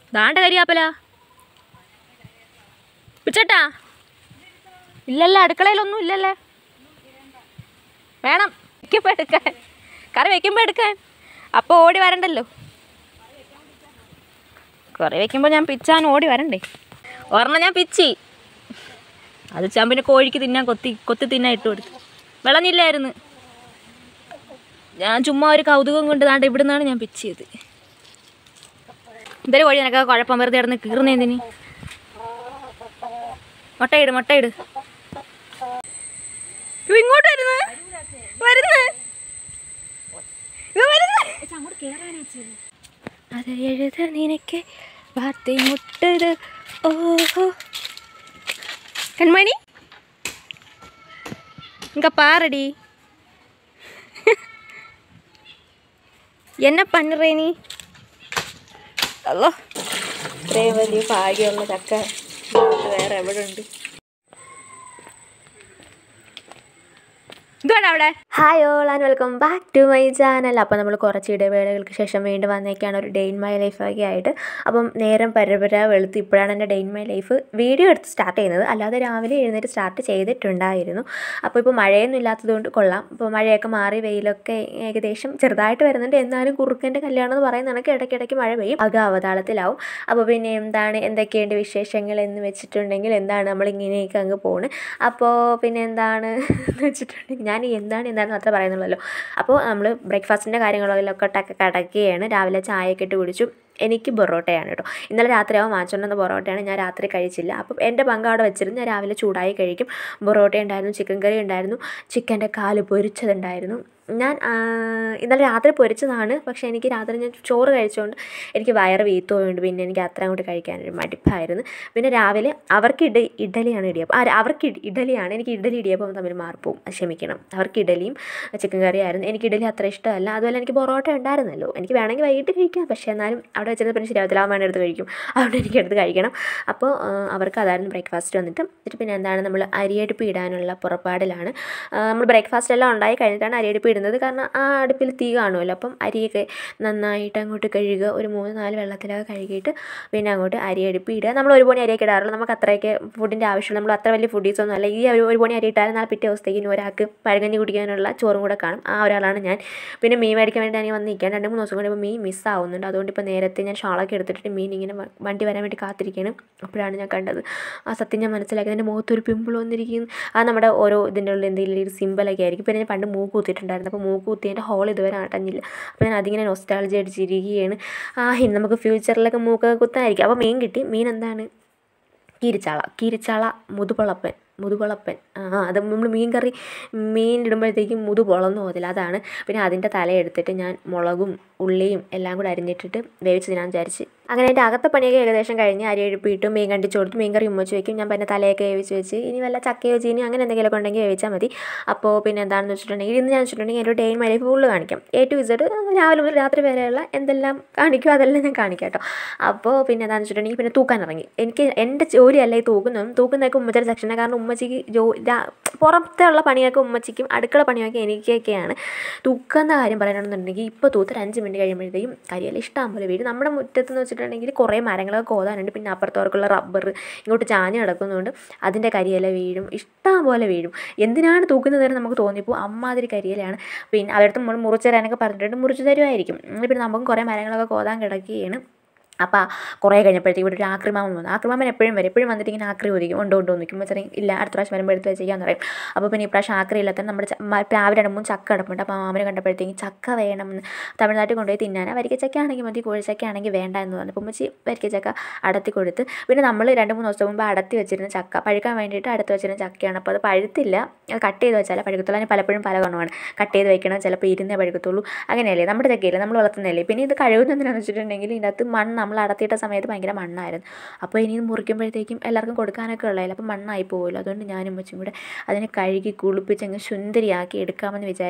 ദാണ്ട കരിയാപ്പല പിച്ചട്ടാ ഇല്ലല്ലോ അടുക്കളയിലൊന്നും ഇല്ലല്ലേ വേണം വയ്ക്കുമ്പോൾ എടുക്കാൻ കറി വയ്ക്കുമ്പോൾ എടുക്കാൻ അപ്പോൾ ഓടി വരണ്ടല്ലോ കറി വയ്ക്കുമ്പോൾ ഞാൻ പിച്ചാൻ ഓടി വരണ്ടേ ഒരെണ്ണം ഞാൻ പിച്ചി അത് ഞാൻ പിന്നെ കോഴിക്ക് തിന്നാൻ കൊത്തി കൊത്തി തിന്നാൻ ഇട്ട് കൊടുത്തു വിളഞ്ഞില്ലായിരുന്നു ഞാൻ ചുമ്മാ ഒരു കൗതുകം കൊണ്ട് താണ്ട് ഇവിടുന്നാണ് ഞാൻ പിച്ചിയത് എന്തൊരു കോഴി നിനക്ക് കുഴപ്പം വെറുതെ കിടന്ന് കീറുന്നതിന് മുട്ടയിട് മുട്ടയിട് ഇവ ഇങ്ങോട്ട് വരുന്നു വരുന്നു ഇവ വരുന്നു അത് എഴുത നിനക്ക് വാർത്ത മുട്ടത് ഓഹോ കൺമണി ഇങ്ക പാറടി എന്നെ പണ്ണറേ നീ അല്ലോ ഇത്രയും വലിയ ഭാഗ്യമുള്ള ചക്ക ലോകത്ത് വേറെ എവിടെ ഉണ്ട് എന്തുവാണ് അവിടെ hi all and welcome back to my channel അപ്പോൾ നമ്മൾ കുറച്ച് ഇടവേളകൾക്ക് ശേഷം വീണ്ടും വന്നേക്കാണ് ഒരു ഡേ ഇൻ മൈ ലൈഫൊക്കെ ആയിട്ട് അപ്പം നേരം പരപര വെളുത്ത് ഇപ്പോഴാണ് എൻ്റെ day in my life video എടുത്ത് സ്റ്റാർട്ട് ചെയ്യുന്നത് അല്ലാതെ രാവിലെ എഴുന്നേറ്റ് സ്റ്റാർട്ട് ചെയ്തിട്ടുണ്ടായിരുന്നു അപ്പോൾ ഇപ്പോൾ മഴയൊന്നും ഇല്ലാത്തതുകൊണ്ട് കൊള്ളാം ഇപ്പോൾ മഴയൊക്കെ മാറി വെയിലൊക്കെ ഏകദേശം ചെറുതായിട്ട് വരുന്നുണ്ട് എന്നാലും കുറുക്കൻ്റെ കല്യാണം എന്ന് പറയുന്ന കണക്ക് ഇടയ്ക്കിടയ്ക്ക് മഴ പെയ്യും അത് അവതാളത്തിലാവും അപ്പോൾ പിന്നെ എന്താണ് എന്തൊക്കെയുണ്ട് വിശേഷങ്ങൾ എന്ന് വെച്ചിട്ടുണ്ടെങ്കിൽ എന്താണ് നമ്മൾ ഇങ്ങനെയൊക്കെ അങ്ങ് പോണ് അപ്പോൾ പിന്നെ എന്താണ് എന്ന് വെച്ചിട്ടുണ്ടെങ്കിൽ ഞാൻ എന്താണ് എന്താണെന്ന് മാത്രമേ പറയുന്നുള്ളൂ അപ്പോൾ നമ്മൾ ബ്രേക്ക്ഫാസ്റ്റിൻ്റെ കാര്യങ്ങളിലൊക്കെ ടക്ക് കടക്കുകയാണ് രാവിലെ ചായയൊക്കെ ഇട്ട് കുടിച്ചു എനിക്ക് പൊറോട്ടയാണ് കേട്ടോ ഇന്നലെ രാത്രിയാവും വാങ്ങിച്ചുകൊണ്ടുവന്ന പൊറോട്ടയാണ് ഞാൻ രാത്രി കഴിച്ചില്ല അപ്പം എൻ്റെ പങ്ക് അവിടെ വെച്ചിരുന്ന് ഞാൻ രാവിലെ ചൂടായി കഴിക്കും പൊറോട്ട ഉണ്ടായിരുന്നു ചിക്കൻ കറി ഉണ്ടായിരുന്നു ചിക്കൻ്റെ കാല് പൊരിച്ചതുണ്ടായിരുന്നു ഞാൻ ഇന്നലെ രാത്രി പൊരിച്ചതാണ് പക്ഷേ എനിക്ക് രാത്രി ഞാൻ ചോറ് കഴിച്ചുകൊണ്ട് എനിക്ക് വയറ് വീത്തുപോയുണ്ട് പിന്നെ എനിക്ക് അത്ര അങ്ങോട്ട് കഴിക്കാനൊരു മടുപ്പായിരുന്നു പിന്നെ രാവിലെ അവർക്ക് ഇഡ ഇഡലിയാണ് ഇടിയപ്പം ആ അവർക്ക് ഇഡ- ഇഡലിയാണ് എനിക്ക് ഇഡലി ഇടിയപ്പം തമ്മിൽ മാറിപ്പോവും ക്ഷമിക്കണം അവർക്ക് ഇഡലിയും ചിക്കൻ കറിയായിരുന്നു എനിക്ക് ഇഡലി അത്ര ഇഷ്ടമല്ല അതുപോലെ എനിക്ക് പൊറോട്ട ഉണ്ടായിരുന്നല്ലോ എനിക്ക് വേണമെങ്കിൽ വൈകിട്ട് കഴിക്കാം പക്ഷേ എന്നാലും അവിടെ വെച്ചിരുന്ന പിന്നെ ശരിയാവത്തില്ല അവൻ എടുത്ത് കഴിക്കും അവിടെ എനിക്ക് എടുത്ത് കഴിക്കണം അപ്പോൾ ആ, അവർക്ക് അതായിരുന്നു ബ്രേക്ക്ഫാസ്റ്റ് വന്നിട്ട് എന്നിട്ട് പിന്നെ എന്താണ് നമ്മൾ അരിയടുപ്പ് ഇടാനുള്ള പുറപ്പാടിലാണ് ആ, നമ്മൾ ബ്രേക്ക്ഫാസ്റ്റ് എല്ലാം ഉണ്ടായി കഴിഞ്ഞിട്ടാണ് അരിയടുപ്പ് ഇടുന്നത് കാരണം ആ അടുപ്പിൽ തീ കാണുമല്ലോ അപ്പം അരിയൊക്കെ നന്നായിട്ട് അങ്ങോട്ട് കഴുകുക ഒരു മൂന്ന് നാല് വെള്ളത്തിലൊക്കെ കഴുകിയിട്ട് പിന്നെ അങ്ങോട്ട് അരിയടുപ്പ് ഇടുക നമ്മൾ ഒരു പൊണി അരിയൊക്കെ ഇടാറുള്ളൂ നമുക്ക് അത്രയൊക്കെ ഫുഡിൻ്റെ ആവശ്യമില്ല നമ്മൾ അത്ര വലിയ ഫുഡീസ് ഒന്നും അല്ല ഈ ഒരു ഒരു പൊണി അരി ഇട്ടാലും നാളെ പിറ്റേ ദിവസത്തേക്ക് ഇനി ഒരാൾക്ക് പഴകഞ്ഞി കുടിക്കാനുള്ള ചോറും കൂടെ കാണും ആ ഒരാളാണ് ഞാൻ പിന്നെ മീൻ മേടിക്കാൻ വേണ്ടി ഞാൻ വന്ന് നിൽക്കാൻ രണ്ട് മൂന്ന് ദിവസം കൊണ്ട് ഇപ്പോൾ മീൻ മിസ്സാവുന്നുണ്ട് അതുകൊണ്ട് ഇപ്പോൾ നേരത്തെ ഞാൻ ഷാളൊക്കെ എടുത്തിട്ട് മീൻ ഇങ്ങനെ വ- വണ്ടി വരാൻ വേണ്ടി കാത്തിരിക്കുകയാണ് അപ്പോഴാണ് ഞാൻ കണ്ടത് ആ സത്യം ഞാൻ മനസ്സിലാക്കി എൻ്റെ മുഖത്തൊരു പിമ്പിൾ വന്നിരിക്കുന്നു ആ നമ്മുടെ ഓരോ ഇതിൻ്റെ ഉള്ളിൽ എന്തെങ്കിലും ഒരു സിമ്പിളൊക്കെ ആയിരിക്കും പിന്നെ ഞാൻ പണ്ട് മൂക്ക് കുത്തിയിട്ടുണ്ടായിരുന്നു അപ്പോൾ മൂക്ക് കുത്തിയതിൻ്റെ ഹോൾ ഇതുവരെ അടഞ്ഞില്ല അപ്പോൾ ഞാൻ അതിങ്ങനെ നൊസ്റ്റാളജി അടിച്ചിരിക്കുകയാണ് ആ ഇനി നമുക്ക് ഫ്യൂച്ചറിലൊക്കെ മൂക്കൊക്കെ കുത്താനായിരിക്കും അപ്പോൾ മീൻ കിട്ടി മീൻ എന്താണ് കീരിച്ചാള കീരിച്ചാള മുതുപൊളപ്പൻ മുതുപൊളപ്പൻ ആ ആ, അത് നമ്മൾ മീൻ കറി മീൻ ഇടുമ്പോഴത്തേക്കും മുതു പൊളന്നു പോകത്തില്ല അതാണ് പിന്നെ അതിൻ്റെ തല എടുത്തിട്ട് ഞാൻ മുളകും ഉള്ളിയും എല്ലാം കൂടെ അരിഞ്ഞിട്ടിട്ട് വേവിച്ച് ഞാൻ വിചാരിച്ച് അങ്ങനെ എൻ്റെ അകത്തെ പണിയൊക്കെ ഏകദേശം കഴിഞ്ഞ് അരി എഴുപ്പിയിട്ടു മീൻ കണ്ടിച്ച് കൊടുത്ത് മീൻ കറി ഉമ്മച്ച് വയ്ക്കും ഞാൻ പിന്നെ തലയൊക്കെ വേവിച്ച് വെച്ച് ഇനി വല്ല ചക്കയോ ചീനിയോ അങ്ങനെ എന്തെങ്കിലുമൊക്കെ ഉണ്ടെങ്കിൽ വേവിച്ചാൽ മതി അപ്പോൾ പിന്നെ എന്താണെന്ന് വെച്ചിട്ടുണ്ടെങ്കിൽ ഇന്ന് ഞാൻ വെച്ചിട്ടുണ്ടെങ്കിൽ എൻ്റെ day in my life full കാണിക്കാം എ ടു ഇസഡ് രാവിലെ മുതൽ രാത്രി വരെയുള്ള എന്തെല്ലാം കാണിക്കും അതെല്ലാം ഞാൻ കാണിക്കാം കേട്ടോ അപ്പോൾ പിന്നെ എന്താണെന്ന് വെച്ചിട്ടുണ്ടെങ്കിൽ പിന്നെ തൂക്കാൻ ഇറങ്ങി എനിക്ക് എൻ്റെ ജോലിയല്ല ഈ തൂക്കുന്നതും തൂക്കുന്നതൊക്കെ ഉമ്മച്ചിയുടെ സെക്ഷനാണ് കാരണം ഉമ്മച്ചിക്ക് ജോ രാ- പുറത്തെ ഉള്ള പണിയൊക്കെ ഉമ്മച്ചിക്കും അടുക്കള പണിയൊക്കെ എനിക്കൊക്കെയാണ് തൂക്കുന്ന കാര്യം പറയണമെന്നുണ്ടെങ്കിൽ ഇപ്പോൾ തൂത്ത് ഒരു അഞ്ച് മിനിറ്റ് കഴിയുമ്പോഴത്തേക്കും കരിയെല്ലാം ഇഷ്ടം പോലെ വീട് നമ്മുടെ മുറ്റത്ത് എന്ന് വെച്ചിട്ടുണ്ടെങ്കിൽ കുറേ മരങ്ങളൊക്കെ കോതാനുണ്ട് പിന്നെ അപ്പുറത്തവർക്കുള്ള റബ്ബർ ഇങ്ങോട്ട് ചാഞ്ഞ് കിടക്കുന്നതുകൊണ്ട് അതിൻ്റെ കരിയില വീഴും ഇഷ്ടം പോലെ വീഴും എന്തിനാണ് തൂക്കുന്നത് എന്ന് നമുക്ക് തോന്നിയപ്പോൾ അമ്മാതിരി കരിയിലാണ് പിന്നെ അവരുടെ നമ്മൾ മുറിച്ച് തരാനൊക്കെ പറഞ്ഞിട്ടുണ്ട് മുറിച്ച് തരുമായിരിക്കും പിന്നെ നമുക്കും കുറേ മരങ്ങളൊക്കെ കോതാൻ കിടക്കുകയാണ് അപ്പോൾ കുറേ കഴിഞ്ഞപ്പോഴത്തേക്ക് ഇവിടെ ഒരു ആക്രിമാമൻ വന്നു ആക്രിമാമൻ എപ്പോഴും വരും എപ്പോഴും വന്നിട്ട് ഇങ്ങനെ ആക്രി ഒതുക്കും ഉണ്ടോ ഉണ്ടോ നിൽക്കുമ്പോൾ ചെറിയ ഇല്ല അടുത്ത പ്രാവശ്യം വരുമ്പോൾ എടുത്ത് വെച്ചേക്കാന്ന് പറയും അപ്പോൾ പിന്നെ ഇപ്രാവശ്യം ആക്രി ഇല്ലാത്ത നമ്മുടെ ച- മ- പ്ലാവിൽ രണ്ട് മൂന്ന് ചക്ക കിടപ്പുണ്ട് അപ്പോൾ മാമന് കണ്ടപ്പോഴത്തേക്കും ചക്ക വേണം എന്ന് തമിഴ്നാട്ടിൽ കൊണ്ടുപോയി തിന്നാൻ വരിക്കച്ചക്ക ആണെങ്കിൽ മതി കോഴിച്ചക്ക ആണെങ്കിൽ വേണ്ട എന്ന് പറഞ്ഞു അപ്പോൾ ഉമ്മച്ചി വരിക്കച്ചക്ക അടത്തി കൊടുത്ത് പിന്നെ നമ്മൾ രണ്ട് മൂന്ന് ദിവസം മുമ്പ് അടത്തി വെച്ചിരുന്ന ചക്ക പഴുക്കാൻ വേണ്ടിയിട്ട് അടത്തി വെച്ചിരുന്ന ചക്കയാണ് അപ്പോൾ അത് പഴുത്തില്ല അത് കട്ട് ചെയ്ത് വെച്ചാൽ പഴുക്കത്തുള്ളൂ അതിന് പലപ്പോഴും പല ഗുണമാണ് കട്ട് ചെയ്ത് വെക്കണം ചിലപ്പോൾ ഇരുന്നേ പഴുക്കത്തുള്ളൂ അങ്ങനെയല്ലേ നമ്മുടെ ചക്കയില്ലേ നമ്മൾ വളർത്തുന്നതല്ലേ പിന്നെ ഇത് കഴുകുന്നതിനാണെന്ന് വെച്ചിട്ടുണ്ടെങ്കിൽ ഇതിനകത്ത് മണ്ണ് നമ്മൾ അടത്തിയിട്ട സമയത്ത് ഭയങ്കര മണ്ണായിരുന്നു അപ്പോൾ ഇനി ഇത് മുറിക്കുമ്പോഴത്തേക്കും എല്ലാവർക്കും കൊടുക്കാനൊക്കെ ഉള്ളതല്ലേ അപ്പോൾ മണ്ണായി പോകുമല്ലോ അതുകൊണ്ട് ഞാനും ഉമ്മച്ചും കൂടെ അതിനെ കഴുകി കുളിപ്പിച്ച് അങ്ങ് സുന്ദരിയാക്കി എടുക്കാമെന്ന് വിചാരിച്ച്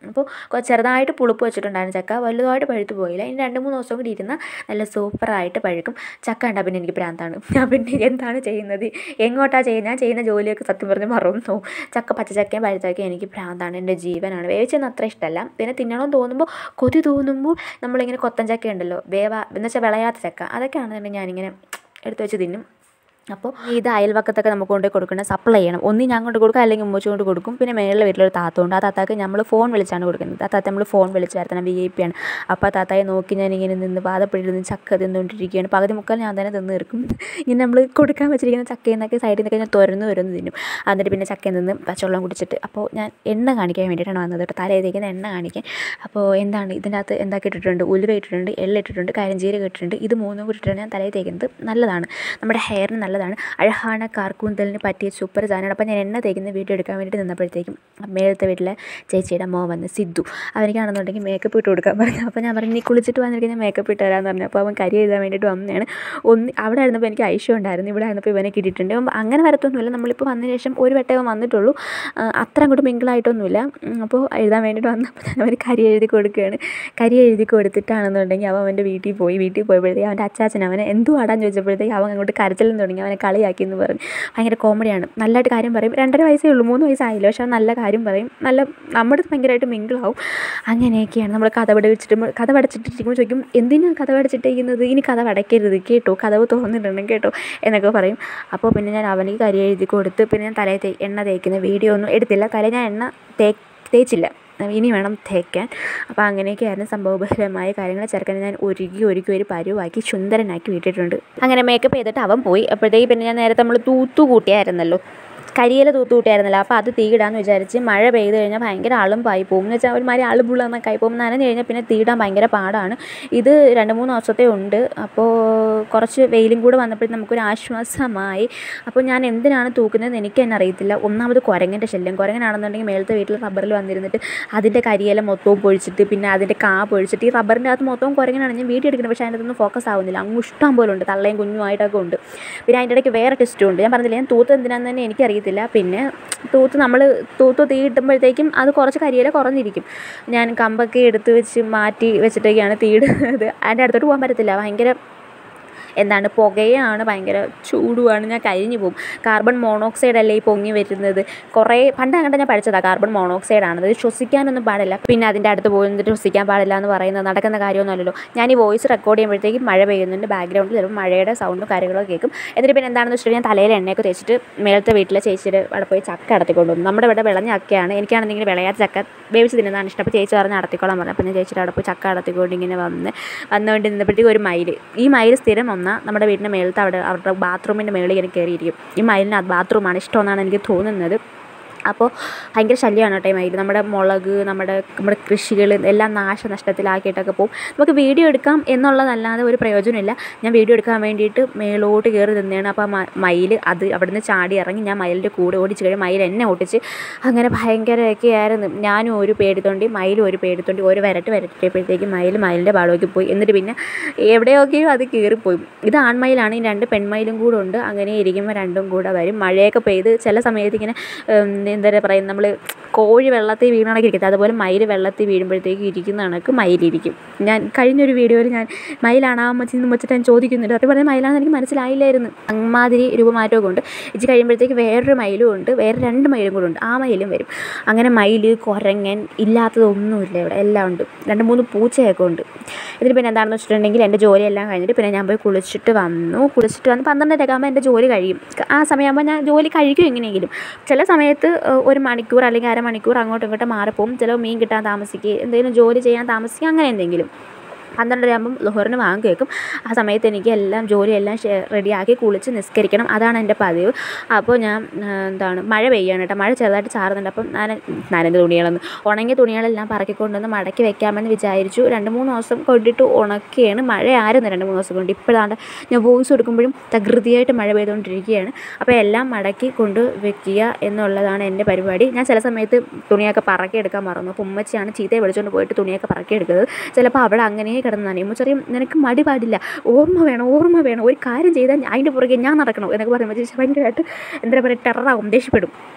അപ്പോൾ കൊ- ചെറുതായിട്ട് പുളിപ്പ് വെച്ചിട്ടുണ്ടായിരുന്നു ചക്ക വലുതായിട്ട് പഴുത്ത് പോയില്ല ഇനി രണ്ട് മൂന്ന് ദിവസം കൂടി ഇരുന്ന് നല്ല സൂപ്പറായിട്ട് പഴുക്കും ചക്ക കണ്ടാൽ പിന്നെ എനിക്ക് ഭ്രാന്താണ് ഞാൻ പിന്നെ എന്താണ് ചെയ്യുന്നത് എങ്ങോട്ടാണ് ചെയ്യുന്നത് ഞാൻ ചെയ്യുന്ന ജോലിയൊക്കെ സത്യം പറഞ്ഞ് മറന്നു ചക്ക പച്ചച്ചക്കയും പഴുത്തക്കയും എനിക്ക് ഭ്രാന്താണ് എൻ്റെ ജീവനാണ് വേവിച്ചൊന്നും അത്ര ഇഷ്ടമല്ല പിന്നെ തിന്നണമെന്ന് തോന്നുമ്പോൾ കൊതി തോന്നുമ്പോൾ നമ്മളിങ്ങനെ കൊത്തൻ ചക്ക ഉണ്ടല്ലോ വേവ എന്ന് വെച്ചാൽ വിളയാത്ത ചക്ക അതൊക്കെയാണെന്നുണ്ടെങ്കിൽ ഞാനിങ്ങനെ എടുത്ത് വെച്ച് തിന്നും അപ്പോൾ ഇത് അയൽവക്കത്തൊക്കെ നമുക്ക് കൊണ്ട് കൊടുക്കണം സപ്ലൈ ചെയ്യണം ഒന്നി ഞാൻ കൊണ്ട് കൊടുക്കും അല്ലെങ്കിൽ ഉമ്മച്ചു കൊണ്ട് കൊടുക്കും പിന്നെ മേളിലെ വീട്ടിലൊരു താത്ത ഉണ്ട് ആ താത്താക്ക് നമ്മൾ ഫോൺ വിളിച്ചാണ് കൊടുക്കുന്നത് ആ താത്ത നമ്മൾ ഫോൺ വിളിച്ച് വരുത്തണം വി ഐ പി ആണ് അപ്പോൾ ആ താത്തായെ നോക്കി ഞാനിങ്ങനെ നിന്ന് പാതപ്പെട്ടിരുന്ന് ചക്ക തിന്നുകൊണ്ടിരിക്കുകയാണ് പകുതി മുക്കാൽ ഞാൻ തന്നെ തിന്ന് തീർക്കും ഇങ്ങനെ നമ്മൾ കൊടുക്കാൻ വെച്ചിരിക്കുന്ന ചക്കയിൽ നിന്നൊക്കെ സൈഡിൽ നിന്നൊക്കെ ഞാൻ തുറന്ന് തുറന്ന് തിന്നും എന്നിട്ട് പിന്നെ ചക്കയിൽ നിന്ന് പച്ചവെള്ളം കുടിച്ചിട്ട് അപ്പോൾ ഞാൻ എണ്ണ കാണിക്കാൻ വേണ്ടിയിട്ടാണ് വന്നത് കേട്ടോ തലയിൽ തേക്കുന്ന എണ്ണ കാണിക്കാൻ അപ്പോൾ എന്താണ് ഇതിൻ്റെ അകത്ത് എന്താക്കി ഇട്ടിട്ടുണ്ട് ഉലുവ ഇട്ടിട്ടുണ്ട് എള്ള ഇട്ടിട്ടുണ്ട് കരിഞ്ചീരകം ഇട്ടിട്ടുണ്ട് ഇത് മൂന്നും കൂടി ഇട്ടിട്ടാണ് ഞാൻ തലയിൽ തേക്കുന്നത് നല്ലതാണ് നമ്മുടെ ഹെയറിന് നല്ലതാണ് അഴഹാന കാർക്കൂന്തലിന് പറ്റിയ സൂപ്പർ സാധനമാണ് അപ്പോൾ ഞാൻ എണ്ണ തേക്കുന്ന വീഡിയോ എടുക്കാൻ വേണ്ടിയിട്ട് നിന്നപ്പോഴത്തേക്കും മേളത്തെ വീട്ടിലെ ചേച്ചിയുടെ മോൻ വന്ന് സിദ്ധു അവനിക്കാണെന്നുണ്ടെങ്കിൽ മേക്കപ്പ് ഇട്ട് കൊടുക്കാൻ പറഞ്ഞു അപ്പോൾ ഞാൻ പറഞ്ഞു നീ കുളിച്ചിട്ട് വന്നിരിക്കുന്ന മേക്കപ്പ് ഇട്ട് തരാമെന്ന് പറഞ്ഞു അപ്പോൾ അവൻ കരി എഴുതാൻ വേണ്ടിയിട്ട് വന്നതാണ് ഒന്ന് അവിടെ ആയിരുന്നപ്പോൾ എനിക്ക് ഐശ്വര്യം ഉണ്ടായിരുന്നു ഇവിടെ ആയിരുന്നപ്പോൾ ഇവനെ കിട്ടിയിട്ടുണ്ട് അപ്പം അങ്ങനെ വരത്തൊന്നുമില്ല നമ്മളിപ്പോൾ വന്നതിന് ശേഷം ഒരു വട്ടം അവൻ വന്നിട്ടുള്ളൂ ആ, അത്ര അങ്ങോട്ട് മിങ്കിളായിട്ടൊന്നുമില്ല ഉം, അപ്പോൾ എഴുതാൻ വേണ്ടിയിട്ട് വന്നപ്പോൾ ഞാൻ അവന് കരി എഴുതി കൊടുക്കുകയാണ് കരി എഴുതി കൊടുത്തിട്ടാണെന്നുണ്ടെങ്കിൽ അവൻ അവൻ്റെ വീട്ടിൽ പോയി വീട്ടിൽ പോയപ്പോഴത്തേക്ക് അവൻ്റെ അച്ചാച്ചൻ അവനെ എന്തു ആടാന്ന് ചോദിച്ചപ്പോഴത്തേക്ക് അവൻ അങ്ങോട്ട് കരച്ചിലും തുടങ്ങി അവനെ കളിയാക്കി എന്ന് പറഞ്ഞു ഭയങ്കര കോമഡിയാണ് നല്ലതായിട്ട് കാര്യം പറയും രണ്ടര വയസ്സേ ഉള്ളൂ മൂന്ന് വയസ്സായില്ല പക്ഷെ അവൻ നല്ല കാര്യം പറയും നല്ല നമ്മുടെ അടുത്ത് ഭയങ്കരമായിട്ട് മിങ്കിളാവും അങ്ങനെയൊക്കെയാണ് നമ്മൾ കഥ പഠിച്ചിട്ട് കഥ പഠിച്ചിട്ടിരിക്കുമ്പോൾ ചോദിക്കും എന്തിനാണ് കഥ പഠിച്ചിട്ടിരിക്കുന്നത് ഇനി കഥ അടയ്ക്കരുത് കേട്ടോ കഥവ് തുറന്നിട്ടുണ്ട് കേട്ടോ എന്നൊക്കെ പറയും അപ്പോൾ പിന്നെ ഞാൻ അവനിക്ക് കരി എഴുതി കൊടുത്ത് പിന്നെ ഞാൻ തലയിൽ തേ എണ്ണ തേക്കുന്ന വീഡിയോ ഒന്നും എടുത്തില്ല തലയിൽ ഞാൻ എണ്ണ തേ തേച്ചില്ല ഇനി വേണം തേക്കാൻ അപ്പോൾ അങ്ങനെയൊക്കെയായിരുന്നു സംഭവബഹുലമായ കാര്യങ്ങൾ ചെറുക്കനെ ഞാൻ ഒരുക്കി ഒരുക്കി ഒരു പരുവാക്കി സുന്ദരനാക്കി വിട്ടിട്ടുണ്ട് അങ്ങനെ മേക്കപ്പ് ചെയ്തിട്ട് അവൻ പോയി അപ്പോഴത്തേക്ക് പിന്നെ ഞാൻ നേരത്തെ നമ്മൾ തൂത്തു കൂട്ടിയായിരുന്നല്ലോ കരിയില തൂത്ത് കൂട്ടിയായിരുന്നല്ലോ അപ്പോൾ അത് തീയിടാന്ന് വിചാരിച്ച് മഴ പെയ്ത് കഴിഞ്ഞാൽ ഭയങ്കര അളുമ്പായി പോകും എന്ന് വെച്ചാൽ ഒരുമാതിരി അളുപുള്ളന്നൊക്കെ ആയി പോകും നനഞ്ഞു കഴിഞ്ഞാൽ പിന്നെ തീയിടാൻ ഭയങ്കര പാടാണ് ഇത് രണ്ട് മൂന്ന് ദിവസത്തെ ഉണ്ട് അപ്പോൾ കുറച്ച് വെയിലും കൂടെ വന്നപ്പോഴത്തേക്കും നമുക്കൊരു ആശ്വാസമായി അപ്പോൾ ഞാൻ എന്തിനാണ് തൂക്കുന്നതെന്ന് എനിക്ക് തന്നെ അറിയത്തില്ല ഒന്നാമത് കുരങ്ങൻ്റെ ശല്യം കുരങ്ങനാണെന്നുണ്ടെങ്കിൽ മേളത്തെ വീട്ടിൽ റബ്ബറിൽ വന്നിരുന്നിട്ട് അതിൻ്റെ കരിയില മൊത്തവും പൊഴിച്ചിട്ട് പിന്നെ അതിൻ്റെ കാ പൊഴിച്ചിട്ട് ഈ റബ്ബറിൻ്റെ അകത്ത് മൊത്തവും കുരങ്ങനാണ് ഞാൻ വീഡിയോ എടുക്കുന്നത് പക്ഷേ അതിൻ്റെ ഒന്നും ഫോക്കസ് ആവുന്നില്ല അങ്ങ് ഇഷ്ടം പോലെ ഉണ്ട് തള്ളയും കുഞ്ഞുമായിട്ടൊക്കെ ഉണ്ട് പിന്നെ അതിൻ്റെ ഇടയ്ക്ക് വേറെ ടെസ്റ്റും ഉണ്ട് ഞാൻ പറഞ്ഞില്ല ഞാൻ തൂത്ത് എന്തിനാന്ന് തന്നെ എനിക്കറിയത്തില്ല പിന്നെ തൂത്ത് നമ്മൾ തൂത്ത് തീ ഇട്ടുമ്പോഴത്തേക്കും അത് കുറച്ച് കരിയില കുറഞ്ഞിരിക്കും ഞാൻ കമ്പൊക്കെ എടുത്ത് വെച്ച് മാറ്റി വെച്ചിട്ടൊക്കെയാണ് തീയിടുന്നത് അതിൻ്റെ അടുത്തോട്ട് പോകാൻ പറ്റത്തില്ല ഭയങ്കര എന്താണ് പുകയാണ് ഭയങ്കര ചൂടുമാണ് ഞാൻ കരിഞ്ഞു പോകും കാർബൺ മോണോക്സൈഡ് അല്ലേ ഈ പൊങ്ങി വരുന്നത് കുറേ പണ്ട് അങ്ങോട്ട് ഞാൻ പഠിച്ചതാണ് കാർബൺ മോണോക്സൈഡ് ആണ് അത് ശ്വസിക്കാനൊന്നും പാടില്ല പിന്നെ അതിൻ്റെ അടുത്ത് പോയി നിന്നിട്ട് ശ്വസിക്കാൻ പാടില്ല എന്ന് പറയുന്നത് നടക്കുന്ന കാര്യമൊന്നുമല്ലല്ലോ ഞാൻ ഈ വോയിസ് റെക്കോർഡ് ചെയ്യുമ്പോഴത്തേക്കും മഴ പെയ്യുന്നുണ്ട് ബാക്ക്ഗ്രൗണ്ടിൽ ചിലപ്പോൾ മഴയുടെ സൗണ്ടും കാര്യങ്ങളൊക്കെ കേൾക്കും എന്നിട്ട് പിന്നെ എന്താണെന്ന് വെച്ചിട്ട് ഞാൻ തലയിൽ എണ്ണയൊക്കെ തേച്ചിട്ട് മേളത്തെ വീട്ടിലെ ചേച്ചിയുടെ അവിടെ പോയി ചക്ക അടത്തിക്കൊണ്ട് വന്നു നമ്മുടെ ഇവിടെ വിളഞ്ഞ ചക്കയാണ് എനിക്കാണെന്നെങ്കിൽ വിളയാത്ത ചക്ക വേവിച്ച് തിന്നുന്നതാണ് ഇഷ്ടം അപ്പോൾ ചേച്ചി പറഞ്ഞ് അടത്തിക്കോളാൻ പറഞ്ഞു അപ്പോൾ ഞാൻ ചേച്ചിയുടെ അവിടെ പോയി ചക്ക അടത്തിക്കൊണ്ട് ഇങ്ങനെ വന്ന് വന്നുകൊണ്ട് നിന്നപ്പോഴത്തേക്ക് ഒരു മയിൽ ഈ മയിൽ സ്ഥിരം വന്നാൽ നമ്മുടെ വീടിൻ്റെ മേളത്തെ അവിടെ അവരുടെ ബാത്റൂമിൻ്റെ മേളിൽ ഇങ്ങനെ കയറിയിരിക്കും ഈ മയിലിന് അത് ബാത്റൂമാണ് ഇഷ്ടമെന്നാണ് എനിക്ക് തോന്നുന്നത് അപ്പോൾ ഭയങ്കര ശല്യമാണ് കേട്ടോ ഈ മയിൽ നമ്മുടെ മുളക് നമ്മുടെ നമ്മുടെ കൃഷികൾ എല്ലാം നാശനഷ്ടത്തിലാക്കിയിട്ടൊക്കെ പോകും നമുക്ക് വീഡിയോ എടുക്കാം എന്നുള്ളതല്ലാതെ ഒരു പ്രയോജനമില്ല ഞാൻ വീഡിയോ എടുക്കാൻ വേണ്ടിയിട്ട് മേലോട്ട് കയറി നിന്നതാണ് അപ്പോൾ ആ മയിൽ അത് അവിടുന്ന് ചാടി ഇറങ്ങി ഞാൻ മയിലിൻ്റെ കൂടെ ഓടിച്ച് കഴിയും മയിൽ എന്നെ ഓടിച്ച് അങ്ങനെ ഭയങ്കരമൊക്കെ ആയിരുന്നു ഞാനും ഒരു പേടിത്തൊണ്ടി മയിലും ഒരു പേടിത്തൊണ്ടി ഒരു വരട്ട് വരട്ടിയപ്പോഴത്തേക്കും മയിൽ മയിലിൻ്റെ പാടോക്കി പോയി എന്നിട്ട് പിന്നെ എവിടെയൊക്കെയോ അത് കയറിപ്പോയി ഇത് ആൺമയിലാണ് ഈ രണ്ട് പെൺമയിലും കൂടെ ഉണ്ട് അങ്ങനെ ഇരിക്കുമ്പോൾ രണ്ടും കൂടെ വരും മഴയൊക്കെ പെയ്ത് ചില സമയത്ത് ഇങ്ങനെ ഉം, എന്താ പറയുക നമ്മൾ കോഴി വെള്ളത്തിൽ വീണണക്ക് ഇരിക്കത്തില്ല അതുപോലെ മയിൽ വെള്ളത്തിൽ വീഴുമ്പോഴത്തേക്ക് ഇരിക്കുന്ന കണക്ക് മയിലിരിക്കും ഞാൻ കഴിഞ്ഞൊരു വീഡിയോയിൽ ഞാൻ മയിലാണോ അമ്മച്ചി എന്ന് വെച്ചിട്ട് ഞാൻ ചോദിക്കുന്നുണ്ട് അത് പറഞ്ഞാൽ മയിലാണെന്ന് എനിക്ക് മനസ്സിലായില്ലായിരുന്നു അമ്മാതിരി രൂപമാറ്റമൊക്കെ ഉണ്ട് ഇത് കഴിയുമ്പോഴത്തേക്ക് വേറൊരു മയിലും ഉണ്ട് വേറെ രണ്ട് മയിലും കൂടെ ഉണ്ട് ആ മയിലും വരും അങ്ങനെ മയിൽ കുരങ്ങൻ ഇല്ലാത്തതൊന്നുമില്ല ഇവിടെ എല്ലാം ഉണ്ട് രണ്ട് മൂന്ന് പൂച്ചയൊക്കെ ഉണ്ട് ഇതിന് പിന്നെ എന്താണെന്ന് വെച്ചിട്ടുണ്ടെങ്കിൽ എൻ്റെ ജോലിയെല്ലാം കഴിഞ്ഞിട്ട് പിന്നെ ഞാൻ പോയി കുളിച്ചിട്ട് വന്നു കുളിച്ചിട്ട് വന്ന് പന്ത്രണ്ടരയൊക്കെ ആകുമ്പോൾ എൻ്റെ ജോലി കഴിയും ആ സമയമാകുമ്പോൾ ഞാൻ ജോലി കഴിക്കും എങ്ങനെയെങ്കിലും ചില സമയത്ത് ഏഹ്, ഒരു മണിക്കൂർ അല്ലെങ്കിൽ അരമണിക്കൂർ അങ്ങോട്ടും ഇങ്ങോട്ടും മാറിപ്പോവും ചിലപ്പോൾ മീൻ കിട്ടാൻ താമസിക്കുക എന്തെങ്കിലും ജോലി ചെയ്യാൻ താമസിക്കുക അങ്ങനെ എന്തെങ്കിലും പന്ത്രണ്ടരയാകുമ്പം ലൊഹറിന് വാങ്ങി വെക്കും ആ സമയത്ത് എനിക്ക് എല്ലാം ജോലിയെല്ലാം ഷെ- റെഡിയാക്കി കുളിച്ച് നിസ്കരിക്കണം അതാണ് എൻ്റെ പതിവ് അപ്പോൾ ഞാൻ ആ, എന്താണ് മഴ പെയ്യാണ് കേട്ടോ മഴ ചെറുതായിട്ട് ചാറുന്നുണ്ട് അപ്പം ഞാൻ നനഞ്ഞ തുണികളൊന്ന് ഉണങ്ങിയ തുണികളെല്ലാം പറക്കിക്കൊണ്ടുവന്ന് മടക്കി വെക്കാമെന്ന് വിചാരിച്ചു രണ്ട് മൂന്ന് ദിവസം കൊണ്ടിട്ട് ഉണക്കിയാണ് മഴയായിരുന്നു രണ്ട് മൂന്ന് ദിവസം കൊണ്ട് ഇപ്പോഴാണ്ട് ഞാൻ വോയിസ് കൊടുക്കുമ്പോഴും തകൃതിയായിട്ട് മഴ പെയ്തുകൊണ്ടിരിക്കുകയാണ് അപ്പോൾ എല്ലാം മടക്കി കൊണ്ട് വെക്കുക എന്നുള്ളതാണ് എൻ്റെ പരിപാടി ഞാൻ ചില സമയത്ത് തുണിയൊക്കെ പറക്കി എടുക്കാൻ മറന്നു അപ്പോൾ ഉമ്മച്ചിയാണ് ചീത്തയെ വിളിച്ചുകൊണ്ട് പോയിട്ട് തുണിയൊക്കെ പറക്കി എടുക്കുന്നത് ചിലപ്പോൾ അവിടെ അങ്ങനെ കിടന്ന് നനയും ഉമ്മച്ചറിയും നിനക്ക് മടി പാടില്ല ഓർമ്മ വേണം ഓർമ്മ വേണം ഒരു കാര്യം ചെയ്താൽ അതിൻ്റെ പുറകെ ഞാൻ നടക്കണം എന്നൊക്കെ പറയുമ്പോൾ ചേച്ചി ഭയങ്കരമായിട്ട് എന്താ പറയുക ടെററാവും ദേഷ്യപ്പെടും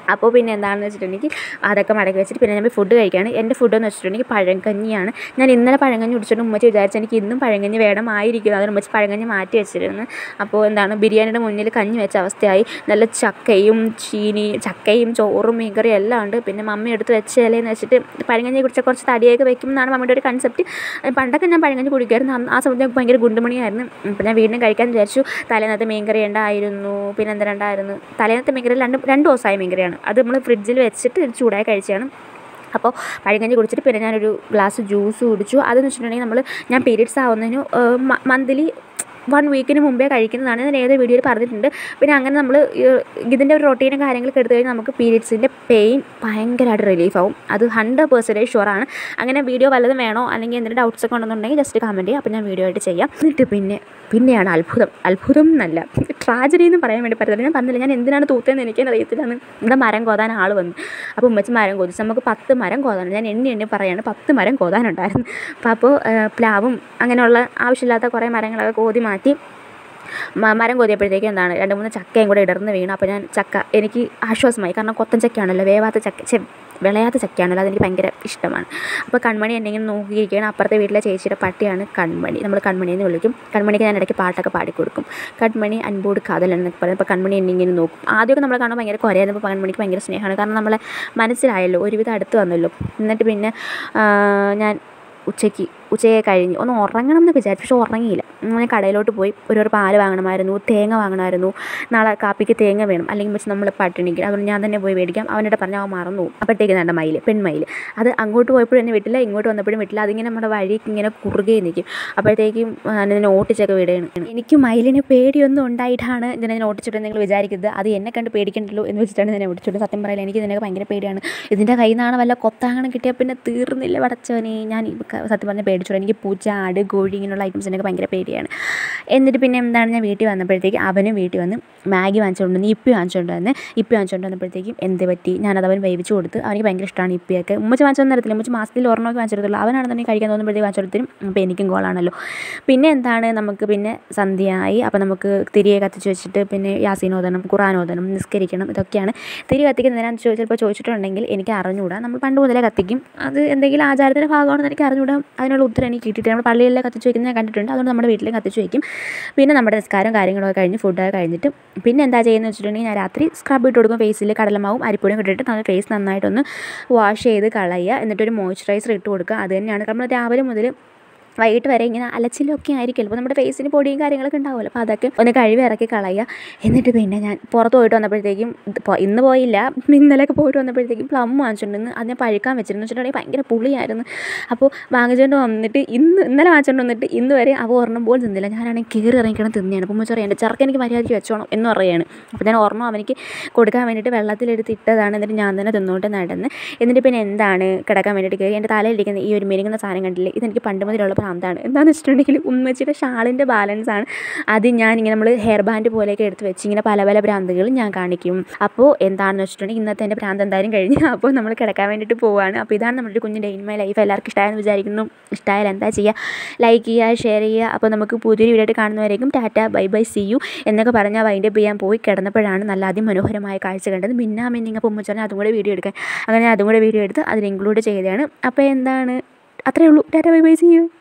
അപ്പോൾ പിന്നെ എന്താണെന്ന് വെച്ചിട്ടുണ്ടെങ്കിൽ അതൊക്കെ മടക്കി വെച്ചിട്ട് പിന്നെ ഞാൻ പോയി ഫുഡ് കഴിക്കുകയാണ് എൻ്റെ ഫുഡ് എന്ന് വെച്ചിട്ടുണ്ടെങ്കിൽ പഴങ്കഞ്ഞിയാണ് ഞാൻ ഇന്നലെ പഴങ്കഞ്ഞി കുടിച്ചിട്ട് ഉമ്മച്ചി വിചാരിച്ചു എനിക്ക് ഇന്നും പഴങ്കഞ്ഞി വേണമായിരിക്കും അതിന് ഉമ്മച്ചി പഴങ്കഞ്ഞി മാറ്റി വെച്ചിരുന്നു അപ്പോൾ എന്താണ് ബിരിയാണിയുടെ മുന്നിൽ കഞ്ഞി വെച്ച അവസ്ഥയായി നല്ല ചക്കയും ചീനി ചക്കയും ചോറും മീൻകറിയും എല്ലാം ഉണ്ട് പിന്നെ മമ്മി എടുത്ത് വെച്ച ഇലയെന്ന് വെച്ചിട്ട് പഴങ്കഞ്ഞി കുടിച്ചാൽ കുറച്ച് തടിയൊക്കെ വെക്കും എന്നാണ് മമ്മിയുടെ ഒരു കൺസെപ്റ്റ് പണ്ടൊക്കെ ഞാൻ പഴങ്കഞ്ഞി കുടിക്കുമായിരുന്നു അന്ന് ആ സമയത്ത് ഞങ്ങൾക്ക് ഭയങ്കര ഗുണ്ടുമണിയായിരുന്നു അപ്പോൾ ഞാൻ വീണ്ടും കഴിക്കാൻ വിചാരിച്ചു തലേന്നത്തെ മീൻകറി ഉണ്ടായിരുന്നു പിന്നെ എന്താ ഉണ്ടായിരുന്നു തലേന്നത്തെ മീൻകറി രണ്ട് രണ്ട് ദിവസമായ മീൻകറിയാണ് അത് നമ്മൾ ഫ്രിഡ്ജിൽ വെച്ചിട്ട് ചൂടായി കഴിച്ചതാണ് അപ്പോൾ പഴങ്കഞ്ഞി കുടിച്ചിട്ട് പിന്നെ ഞാനൊരു ഗ്ലാസ് ജ്യൂസ് കുടിച്ചു അതെന്ന് വെച്ചിട്ടുണ്ടെങ്കിൽ നമ്മൾ ഞാൻ പീരീഡ്സ് ആവുന്നതിന് മന്ത്ലി വൺ വീക്കിന് മുമ്പേ കഴിക്കുന്നതാണ് ഞാൻ ഏതൊരു വീഡിയോയിൽ പറഞ്ഞിട്ടുണ്ട് പിന്നെ അങ്ങനെ നമ്മൾ ഇതിൻ്റെ ഒരു റൊട്ടീനും കാര്യങ്ങളൊക്കെ എടുത്തു കഴിഞ്ഞാൽ നമുക്ക് പീരീഡ്സിൻ്റെ പെയിൻ ഭയങ്കരമായിട്ട് റിലീഫ് ആവും അത് ഹൺഡ്രഡ് പെർസെൻറ്റേജ് ഷുവറാണ് അങ്ങനെ വീഡിയോ വല്ലതും വേണോ അല്ലെങ്കിൽ എന്തെങ്കിലും ഡൗട്ട്സ് ഒക്കെ ഉണ്ടെന്നുണ്ടെങ്കിൽ ജസ്റ്റ് കമൻറ്റ് ചെയ്യുക അപ്പോൾ ഞാൻ വീഡിയോ ആയിട്ട് ചെയ്യാം എന്നിട്ട് പിന്നെ പിന്നെയാണ് അത്ഭുതം അത്ഭുതം എന്നല്ല ട്രാജഡി എന്ന് പറയാൻ വേണ്ടി പറ്റത്തില്ല ഞാൻ പറഞ്ഞില്ല ഞാൻ എന്തിനാണ് തൂത്തതെന്ന് എനിക്ക് അറിയത്തില്ല അന്ന് ഇവിടെ മരം കോതാൻ ആൾ വന്നു അപ്പോൾ ഉമ്മച്ച് മരം കോതിച്ച് നമുക്ക് പത്ത് മരം കോതാനുണ്ട് ഞാൻ എണ്ണി എണ്ണി പറയാണ് പത്ത് മരം കോതാനുണ്ടായിരുന്നു അപ്പോൾ അപ്പോൾ പ്ലാവും അങ്ങനെയുള്ള ആവശ്യമില്ലാത്ത കുറേ മരങ്ങളൊക്കെ കോതി മാറ്റി മരം കോതിയപ്പോഴത്തേക്കും എന്താണ് രണ്ട് മൂന്ന് ചക്കയും കൂടെ ഇടർന്ന് വീണു അപ്പോൾ ഞാൻ ചക്ക എനിക്ക് ആശ്വാസമായി കാരണം കൊത്തൻ ചക്കയാണല്ലോ വേവാത്ത ചക്ക ചെ വിളയാത്ത ചക്കയാണല്ലോ അതെനിക്ക് ഭയങ്കര ഇഷ്ടമാണ് അപ്പോൾ കൺമണി എന്നെ ഇങ്ങനെ നോക്കിയിരിക്കുകയാണ് അപ്പുറത്തെ വീട്ടിലെ ചേച്ചിയുടെ പട്ടിയാണ് കൺമണി നമ്മൾ കൺമണി എന്ന് വിളിക്കും കൺമണിക്ക് ഞാൻ ഇടയ്ക്ക് പാട്ടൊക്കെ പാടിക്കൊടുക്കും കൺമണി അൻപോട് കാതലെന്നൊക്കെ പറയും അപ്പോൾ കൺമണി എന്നെ ഇങ്ങനെ നോക്കും ആദ്യമൊക്കെ നമ്മളെ കാണുമ്പോൾ ഭയങ്കര കുറയായിരുന്നു അപ്പോൾ കൺമണിക്ക് ഭയങ്കര സ്നേഹമാണ് കാരണം നമ്മളെ മനസ്സിലായല്ലോ ഒരുവിധം അടുത്ത് വന്നല്ലോ എന്നിട്ട് പിന്നെ ഞാൻ ഉച്ചയ്ക്ക് ഉച്ചയെ കഴിഞ്ഞ് ഒന്ന് ഉറങ്ങണം എന്ന് വിചാരിച്ചു പക്ഷെ ഉറങ്ങിയില്ല ഞാൻ കടയിലോട്ട് പോയി ഒരു പാല് വാങ്ങണമായിരുന്നു തേങ്ങ വാങ്ങണമായിരുന്നു നാളെ കാപ്പിക്ക് തേങ്ങ വേണം അല്ലെങ്കിൽ വെച്ച് നമ്മൾ പട്ടിണിക്ക് അതുകൊണ്ട് ഞാൻ തന്നെ പോയി മേടിക്കാം അവനോട് പറഞ്ഞാൽ അവൻ മറന്നു പോകും അപ്പോഴത്തേക്ക് നല്ല മയിൽ പെൺമയിൽ അത് അങ്ങോട്ട് പോയപ്പോഴും എന്നെ വിട്ടില്ല ഇങ്ങോട്ട് വന്നപ്പോഴും വിട്ടില്ല അതിങ്ങനെ നമ്മുടെ വഴിക്ക് ഇങ്ങനെ കുറുകെ നിൽക്കും അപ്പോഴത്തേക്കും ഇതിനെ ഓട്ടിച്ചൊക്കെ വിടുകയാണ് എനിക്ക് മയിലിന് പേടിയൊന്നും ഉണ്ടായിട്ടാണ് ഇതിനെ ഓട്ടിച്ചിട്ട് നിങ്ങൾ വിചാരിക്കുന്നത് അത് എന്നെ കണ്ട് പേടിക്കണ്ടല്ലോ എന്ന് വെച്ചിട്ടാണ് ഇതിനെ ഓടിച്ചിട്ട് സത്യം പറയില്ല എനിക്ക് ഇതിനൊക്കെ ഭയങ്കര പേടിയാണ് ഇതിൻ്റെ കയ്യിൽ നിന്നാണ് വല്ല കൊത്താങ്ങണം കിട്ടിയാൽ പിന്നെ തീർന്നില്ല പടച്ചവനെ ഞാൻ സത്യം പറഞ്ഞാൽ പേടിച്ചു എനിക്ക് പൂച്ച ആട് കോഴി ഇങ്ങനെയുള്ള ഐറ്റംസിനൊക്കെ ഭയങ്കര പേടിയാണ് എന്നിട്ട് പിന്നെ എന്താണ് ഞാൻ വീട്ടിൽ വന്നപ്പോഴത്തേക്ക് അവനും വീട്ടിൽ വന്ന് മാഗി വാങ്ങിച്ചുകൊണ്ട് വന്ന് ഇപ്പി വാങ്ങിച്ചുകൊണ്ട് വന്ന് ഇപ്പി വാങ്ങിച്ചുകൊണ്ട് വന്നപ്പോഴത്തേക്കും എന്ത് പറ്റി ഞാനത് അവൻ വേവിച്ച് കൊടുത്ത് അവനിക്ക് ഭയങ്കര ഇഷ്ടമാണ് ഇപ്പിയൊക്കെ ഉമ്മച്ച് വാങ്ങിച്ചു തരത്തില്ല ഉമ്മച്ച് മാസത്തിൽ ഒരെണ്ണമൊക്കെ വാങ്ങിച്ചെടുത്തുള്ളൂ അവനാണെന്നുണ്ടെങ്കിൽ കഴിക്കാൻ തോന്നുമ്പോഴത്തേക്ക് വാങ്ങിച്ചെടുത്തിരും അപ്പോൾ എനിക്കും ഗോളാണല്ലോ പിന്നെ എന്താണ് നമുക്ക് പിന്നെ സന്ധ്യയായി അപ്പോൾ നമുക്ക് തിരിയെ കത്തിച്ച് വെച്ചിട്ട് പിന്നെ യാസീനോദനം ഖുറാനോദനം നിസ്കരിക്കണം ഇതൊക്കെയാണ് തിരി കത്തിക്കുന്നതിനാന്ന് ചോദിച്ചാൽ ചിലപ്പോൾ ചോദിച്ചിട്ടുണ്ടെങ്കിൽ എനിക്ക് അറിഞ്ഞുകൂടാ നമ്മൾ പണ്ട് മുതലേ കത്തിക്കും അത് എന്തെങ്കിലും ആചാരത്തിൻ്റെ ഭാഗമാണെന്ന് എനിക്ക് അറിഞ്ഞുകൂടാ അതിനുള്ള ഉത്തരം എനിക്ക് കിട്ടിയിട്ട് നമ്മൾ പള്ളികളിലെ കത്തിച്ച് വയ്ക്കുന്നത് ഞാൻ കണ്ടിട്ടുണ്ട് അതുകൊണ്ട് നമ്മുടെ വീട്ടിലും കത്തിച്ച് വയ്ക്കും പിന്നെ നമ്മുടെ നിസ്കാരം കാര്യങ്ങളൊക്കെ കഴിഞ്ഞ് ഫുഡൊക്കെ കഴിഞ്ഞിട്ട് പിന്നെ എന്താ ചെയ്യുന്നത് വെച്ചിട്ടുണ്ടെങ്കിൽ ഞാൻ രാത്രി സ്ക്രബ് ഇട്ട് കൊടുക്കും ഫേസിൽ കടലമാവും അരിപ്പൊടിയും ഇട്ടിട്ട് നമ്മൾ ഫേസ് നന്നായിട്ടൊന്ന് വാഷ് ചെയ്ത് കളയുക എന്നിട്ടൊരു മോയ്സ്ചറൈസർ ഇട്ട് കൊടുക്കുക അത് തന്നെയാണ് നമ്മൾ രാവിലെ മുതൽ വൈകിട്ട് വരെ ഇങ്ങനെ അലച്ചിലൊക്കെ ആയിരിക്കും അപ്പോൾ നമ്മുടെ ഫേസിന് പൊടിയും കാര്യങ്ങളൊക്കെ ഉണ്ടാവുമല്ലോ അപ്പോൾ അതൊക്കെ ഒന്ന് കഴുകി ഇറക്കി കളയുക എന്നിട്ട് പിന്നെ ഞാൻ പുറത്ത് പോയിട്ട് വന്നപ്പോഴത്തേക്കും ഇന്ന് പോയില്ല ഇന്നലെയൊക്കെ പോയിട്ട് വന്നപ്പോഴത്തേക്കും പ്ലം വാങ്ങിച്ചിട്ടുണ്ടെന്ന് അത് ഞാൻ പഴുക്കാൻ വെച്ചിരുന്നു വെച്ചിട്ടുണ്ടെങ്കിൽ ഭയങ്കര പുളിയായിരുന്നു അപ്പോൾ വാങ്ങിച്ചുകൊണ്ട് വന്നിട്ട് ഇന്ന് ഇന്നലെ വാങ്ങിച്ചുകൊണ്ട് വന്നിട്ട് ഇന്ന് വരെ അവ ഒരെണ്ണം പോലും തിന്നില്ല ഞാനാണെങ്കിൽ കയറി ഇറങ്ങിക്കണം തിന്നെയാണ് അപ്പോൾ മുച്ച എൻ്റെ ചെറുക്കൻ എനിക്ക് മര്യാദയ്ക്ക് വെച്ചോണം എന്ന് പറയുകയാണ് അപ്പോൾ ഞാൻ ഓർമ്മ അവനിക്ക് കൊടുക്കാൻ വേണ്ടിയിട്ട് വെള്ളത്തിലെടുത്ത് ഇട്ടതാണ് എന്നിട്ട് ഞാൻ തന്നെ തിന്നുകൊണ്ട് നടന്ന് എന്നിട്ട് പിന്നെ എന്താണ് കിടക്കാൻ വേണ്ടിയിട്ട് കയറി എൻ്റെ തലയിലിരിക്കുന്ന ഈ ഒരു മെരുങ്ങുന്ന സാധനം കണ്ടില്ലേ ഇതെനിക്ക് പണ്ട് മുതലുള്ള ഭ്രാന്താണ് എന്താണെന്ന് വെച്ചിട്ടുണ്ടെങ്കിൽ ഉമ്മച്ചിയുടെ ഷാളിൻ്റെ ബാലൻസ് ആണ് അത് ഞാൻ ഇങ്ങനെ നമ്മൾ ഹെയർ ബാൻഡ് പോലെയൊക്കെ എടുത്ത് വെച്ച് ഇങ്ങനെ പല പല ഭ്രാന്തുകൾ ഞാൻ കാണിക്കും അപ്പോൾ എന്താണെന്ന് വെച്ചിട്ടുണ്ടെങ്കിൽ ഇന്നത്തെ എൻ്റെ ഭ്രാന്ത് എന്തായാലും കഴിഞ്ഞ് അപ്പോൾ നമ്മൾ കിടക്കാൻ വേണ്ടിയിട്ട് പോവുകയാണ് അപ്പോൾ ഇതാണ് നമ്മുടെ കുഞ്ഞ് ഡെയിൻ മൈ ലൈഫ് എല്ലാവർക്കും ഇഷ്ടമായെന്ന് വിചാരിക്കുന്നു ഇഷ്ടമായാൽ എന്താ ചെയ്യുക ലൈക്ക് ചെയ്യുക ഷെയർ ചെയ്യുക അപ്പോൾ നമുക്ക് പുതിയൊരു വീഡിയോ ആയിട്ട് കാണുന്നവരേക്കും tata bye bye see you എന്നൊക്കെ പറഞ്ഞാൽ വൈൻഡപ്പ് ചെയ്യാൻ പോയി കിടന്നപ്പോഴാണ് നല്ല അതിമനോഹരമായ കാഴ്ച കണ്ടത് മിന്നാ മിന്നിങ് അപ്പോൾ ഉമ്മച്ചറിഞ്ഞാൽ അതും കൂടെ വീഡിയോ എടുക്കാൻ അങ്ങനെ അതും കൂടെ വീഡിയോ എടുത്ത് അതിൽ ഇൻക്ലൂഡ് ചെയ്തതാണ് അപ്പോൾ എന്താണ് അത്രയേ ഉള്ളൂ tata bye bye see U